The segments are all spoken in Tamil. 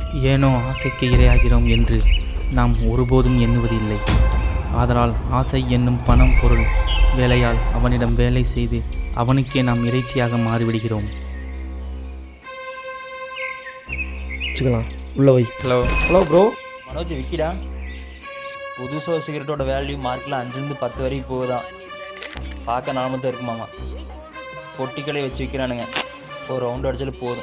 ஏனோ ஆசைக்கு இரையாகிறோம் என்று நாம் ஒருபோதும் எண்ணுவதில்லை ஆதலால் ஆசை என்னும் பணம் பொருள் வேலையால் அவனிடம் வேலை செய்து அவனுக்கே நாம் இறைச்சியாக மாறிவிடுகிறோம் வச்சுக்கலாம் உள்ள வை ஹலோ ஹலோ ப்ரோ மனோஜ் விக்கிடா புதுசாக ஒரு சிகரெட்டோட வேல்யூ மார்க்கில் அஞ்சுலேருந்து பத்து வரைக்கும் போகுதான் பார்க்க நாமத்தான் இருக்குமாமா பொட்டிக்களே வச்சு விற்கிறானுங்க ஒரு ரவுண்ட் அடிச்சாலும் போதும்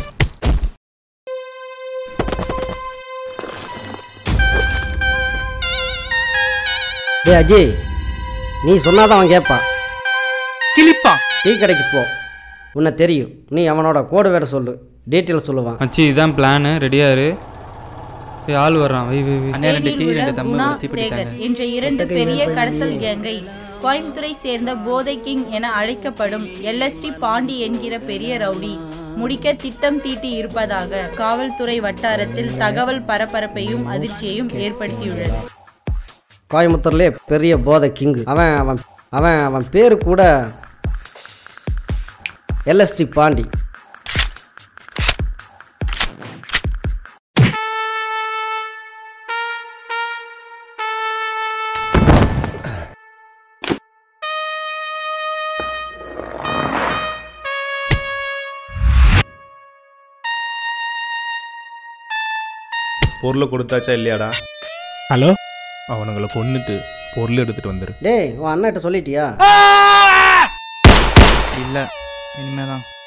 டேய் அஜய் நீ சொன்னாதான் அவன் கேட்பான் கிளிப்பா டீ கடைக்கு போ உன்னை தெரியும் நீ அவனோட கோடு வேற சொல்லு டீட்டெயில் சொல்லுவான் மச்சி இதான் பிளானு ரெடியாக இரு ஏய், ஆள் வர்றான் வை வை வை அண்ணே ரெண்டு டீ தேனியில் உள்ள ரெண்டு தம்மு குணா ஊற்றி சேகர் பிடித்தாங்க என்ற இரண்டு பெரிய கடத்தல் கேங்கை கோயம்புத்தூரை சேர்ந்த போதை கிங் என அழைக்கப்படும் எல்எஸ்டி பாண்டி என்கிற பெரிய ரவுடி முடிக்க திட்டம் தீட்டி இருப்பதாக காவல்துறை வட்டாரத்தில் தகவல் பரபரப்பையும் அதிர்ச்சியையும் ஏற்படுத்தியுள்ளது கோயம்புத்தூர்லேயே பெரிய போதை கிங்கு அவன் அவன் அவன் அவன் பேர் கூட எல்எஸ்டி பாண்டி பொருளை கொடுத்தாச்சா இல்லையாடா ஹலோ அவனுங்களை கொன்னுட்டு பொருள் எடுத்துட்டு வந்துரு டேய் உன் அண்ணன்கிட்ட சொல்லிட்டியா இல்லை இனிமேதான்